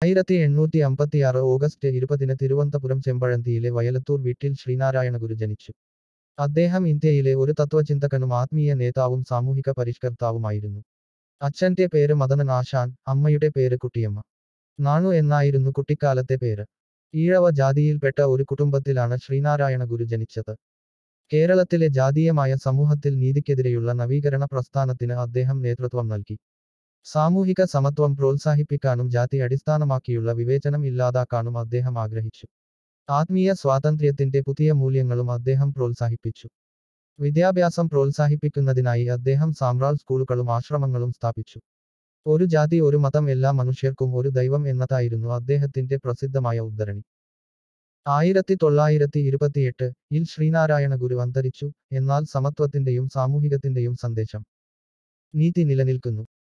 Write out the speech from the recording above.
ആയിരത്തി എണ്ണൂറ്റി അമ്പത്തിയാറ് ഓഗസ്റ്റ് ഇരുപതിന് തിരുവനന്തപുരം ചെമ്പഴന്തിയിലെ വയലത്തൂർ വീട്ടിൽ ശ്രീനാരായണ ഗുരു ജനിച്ചു അദ്ദേഹം ഇന്ത്യയിലെ ഒരു തത്വചിന്തകനും ആത്മീയ നേതാവും സാമൂഹിക പരിഷ്കർത്താവുമായിരുന്നു അച്ഛന്റെ പേര് മദനൻ ആശാൻ അമ്മയുടെ പേര് കുട്ടിയമ്മ നാണു എന്നായിരുന്നു കുട്ടിക്കാലത്തെ പേര് ഈഴവ ജാതിയിൽപ്പെട്ട ഒരു കുടുംബത്തിലാണ് ശ്രീനാരായണ ഗുരു ജനിച്ചത് കേരളത്തിലെ ജാതീയമായ സമൂഹത്തിൽ നീതിക്കെതിരെയുള്ള നവീകരണ പ്രസ്ഥാനത്തിന് അദ്ദേഹം നേതൃത്വം നൽകി സാമൂഹിക സമത്വം പ്രോത്സാഹിപ്പിക്കാനും ജാതി അടിസ്ഥാനമാക്കിയുള്ള വിവേചനം ഇല്ലാതാക്കാനും അദ്ദേഹം ആഗ്രഹിച്ചു ആത്മീയ സ്വാതന്ത്ര്യത്തിന്റെ പുതിയ മൂല്യങ്ങളും അദ്ദേഹം പ്രോത്സാഹിപ്പിച്ചു വിദ്യാഭ്യാസം പ്രോത്സാഹിപ്പിക്കുന്നതിനായി അദ്ദേഹം സാമ്രാൾ സ്കൂളുകളും ആശ്രമങ്ങളും സ്ഥാപിച്ചു ഒരു ജാതി ഒരു മതം എല്ലാ മനുഷ്യർക്കും ഒരു ദൈവം എന്നതായിരുന്നു അദ്ദേഹത്തിന്റെ പ്രസിദ്ധമായ ഉദ്ധരണി ആയിരത്തി തൊള്ളായിരത്തി ഇരുപത്തിയെട്ട് ഇൽ ശ്രീനാരായണ ഗുരു അന്തരിച്ചു എന്നാൽ സമത്വത്തിന്റെയും സാമൂഹികത്തിന്റെയും സന്ദേശം നീതി നിലനിൽക്കുന്നു